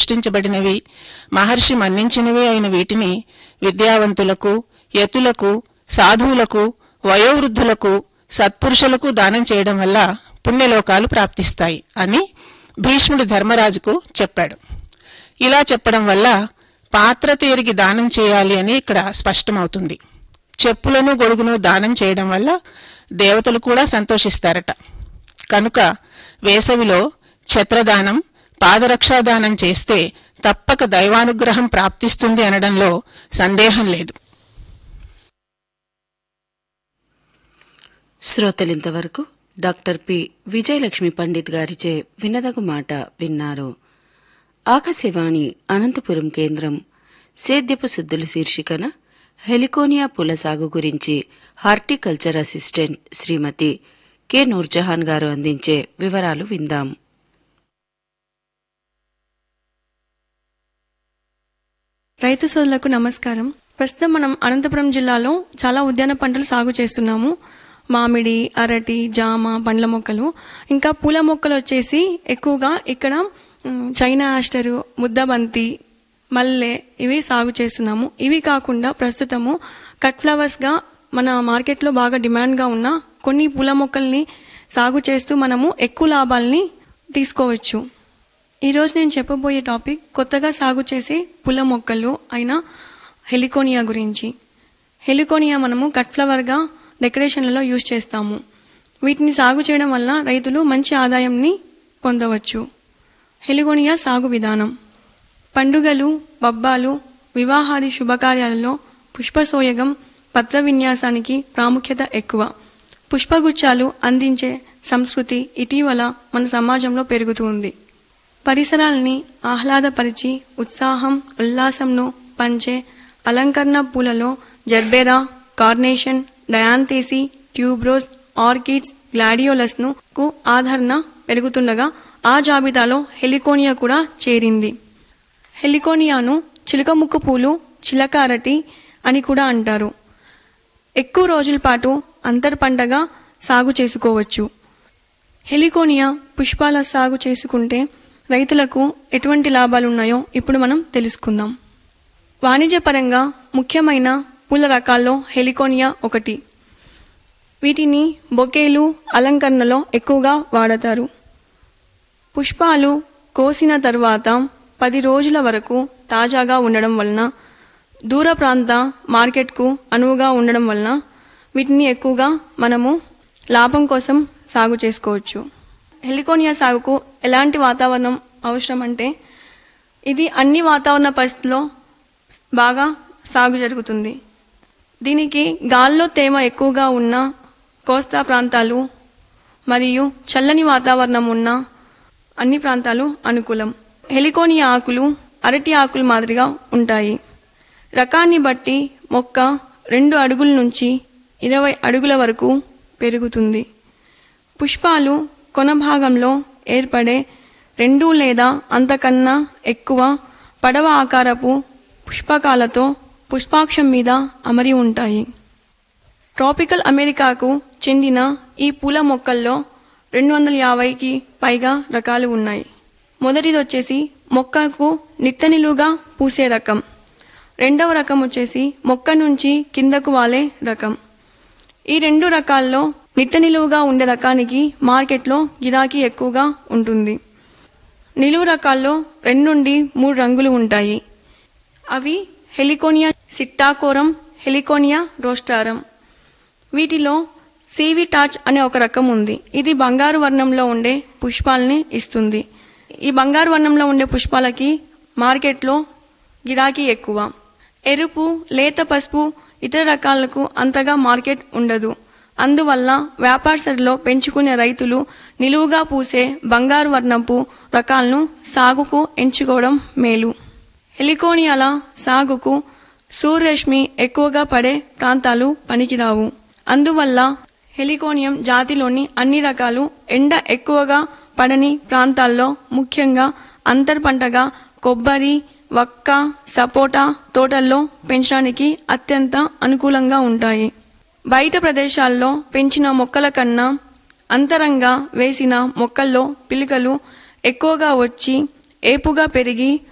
సృష్టించబడినవి మహర్షి మన్నించినవి అయిన వీటిని విద్యావంతులకు యతులకు సాధువులకు వయోవృద్ధులకు సత్పురుషులకు దానం చేయడం వల్ల పుణ్యలోకాలు ప్రాప్తిస్తాయి అని భీష్ముడు ధర్మరాజుకు చెప్పాడు ఇలా చెప్పడం వల్ల పాత్ర తేరిగి దానం చేయాలి అని ఇక్కడ స్పష్టమవుతుంది చెప్పులను గొడుగును దానం చేయడం వల్ల దేవతలు కూడా సంతోషిస్తారట కనుక వేసవిలో ఛత్రదానం పాదరక్షాదానం చేస్తే తప్పక దైవానుగ్రహం ప్రాప్తిస్తుంది అనడంలో సందేహం లేదు శ్రోతలింతవరకు డాక్టర్ పి విజయలక్ష్మి పండిత్ గారిచే వినదగు మాట విన్నారు ఆకాశవాణి అనంతపురం కేంద్రం సేద్యపు శుద్ధుల శీర్షికన హెలికోనియా పూల సాగు గురించి horticulture assistant Shrimati K Noorjahan గారు అందించే వివరాలు విందాం రైతు సోదరులకు నమస్కారం ప్రస్తుతం మనం అనంతపురం జిల్లాలో చాలా ఉద్యాన పంటలు సాగు చేస్తున్నాము మామిడి అరటి జామ పండ్ల మొక్కలు ఇంకా పూల మొక్కలు వచ్చేసి ఎక్కువగా ఇక్కడ మ్, చైనా ఆస్టరు ముద్దబంతి మల్లె ఇవి సాగు చేస్తున్నాము ఇవి కాకుండా ప్రస్తుతము కట్ ఫ్లవర్స్ గా మన మార్కెట్లో బాగా డిమాండ్ గా ఉన్న కొన్ని పూల మొక్కల్ని సాగు చేస్తూ మనము ఎక్కువ లాభాల్ని తీసుకోవచ్చు ఈ రోజు నేను చెప్పబోయే టాపిక్ కొత్తగా సాగు చేసే పూల మొక్కలు అయిన హెలికోనియా గురించి హెలికోనియా మనము కట్ ఫ్లవర్గా డెకరేషన్లలో యూజ్ చేస్తాము వీటిని సాగు చేయడం వల్ల రైతులు మంచి ఆదాయంని పొందవచ్చు హెలికోనియా సాగు విధానం పండుగలు పబ్బాలు వివాహాది శుభకార్యాలలో పుష్పసోయగం పత్ర విన్యాసానికి ప్రాముఖ్యత ఎక్కువ పుష్పగుచ్చాలు అందించే సంస్కృతి ఇటీవల మన సమాజంలో పెరుగుతుంది పరిసరాల్ని ఆహ్లాదపరిచి ఉత్సాహం ఉల్లాసంను పంచే అలంకరణ పూలలో జర్బెరా కార్నేషన్ డయాంతేసి ట్యూబ్రోస్ ఆర్కిడ్స్ గ్లాడియోలస్ను కు ఆదరణ పెరుగుతుండగా ఆ జాబితాలో హెలికోనియా కూడా చేరింది హెలికోనియాను చిలుకముక్కు పూలు చిలక అరటి అని కూడా అంటారు ఎక్కువ రోజుల పాటు అంతర్ పంటగా సాగు చేసుకోవచ్చు హెలికోనియా పుష్పాల సాగు చేసుకుంటే రైతులకు ఎటువంటి లాభాలున్నాయో ఇప్పుడు మనం తెలుసుకుందాం వాణిజ్యపరంగా ముఖ్యమైన పూల రకాల్లో హెలికోనియా ఒకటి వీటిని బొకేలు అలంకరణలో ఎక్కువగా వాడతారు పుష్పాలు కోసిన తర్వాత పది రోజుల వరకు తాజాగా ఉండడం వలన దూర ప్రాంత మార్కెట్కు అనువుగా ఉండడం వలన వీటిని ఎక్కువగా మనము లాభం కోసం సాగు చేసుకోవచ్చు హెలికోనియా సాగుకు ఎలాంటి వాతావరణం అవసరం అంటే ఇది అన్ని వాతావరణ పరిస్థితుల్లో బాగా సాగు జరుగుతుంది దీనికి గాల్లో తేమ ఎక్కువగా ఉన్న కోస్తా ప్రాంతాలు మరియు చల్లని వాతావరణం ఉన్న అన్ని ప్రాంతాలు అనుకూలం హెలికోనియా ఆకులు అరటి ఆకులు మాదిరిగా ఉంటాయి రకాన్ని బట్టి మొక్క రెండు అడుగుల నుంచి ఇరవై అడుగుల వరకు పెరుగుతుంది పుష్పాలు కొన భాగంలో ఏర్పడే రెండు లేదా అంతకన్నా ఎక్కువ పడవ ఆకారపు పుష్పకాలతో పుష్పాక్షం మీద అమరి ఉంటాయి ట్రాపికల్ అమెరికాకు చెందిన ఈ పూల మొక్కల్లో రెండు వందల యాభైకి పైగా రకాలు ఉన్నాయి మొదటిది వచ్చేసి మొక్కకు నిత్తనిలుగా పూసే రకం రెండవ రకం వచ్చేసి మొక్క నుంచి కిందకు వాలే రకం ఈ రెండు రకాల్లో నిట్ట నిలువుగా ఉండే రకానికి మార్కెట్లో గిరాకీ ఎక్కువగా ఉంటుంది నిలువు రకాల్లో రెండు నుండి మూడు రంగులు ఉంటాయి అవి హెలికోనియా సిట్టాకోరం హెలికోనియా రోస్టారం వీటిలో సీవి టాచ్ అనే ఒక రకం ఉంది ఇది బంగారు వర్ణంలో ఉండే పుష్పాలని ఇస్తుంది ఈ బంగారు వర్ణంలో ఉండే పుష్పాలకి మార్కెట్లో గిరాకీ ఎక్కువ ఎరుపు లేత పసుపు ఇతర రకాలకు అంతగా మార్కెట్ ఉండదు అందువల్ల వ్యాపారసరిలో పెంచుకునే రైతులు నిలువుగా పూసే బంగారు వర్ణపు రకాలను సాగుకు ఎంచుకోవడం మేలు హెలికోనియాల సాగుకు సూర్యరశ్మి ఎక్కువగా పడే ప్రాంతాలు పనికిరావు అందువల్ల హెలికోనియం జాతిలోని అన్ని రకాలు ఎండ ఎక్కువగా పడని ప్రాంతాల్లో ముఖ్యంగా అంతర్ పంటగా కొబ్బరి వక్క సపోటా తోటల్లో పెంచడానికి అత్యంత అనుకూలంగా ఉంటాయి బయట ప్రదేశాల్లో పెంచిన మొక్కల కన్నా అంతరంగా వేసిన మొక్కల్లో పిలికలు ఎక్కువగా వచ్చి ఏపుగా పెరిగి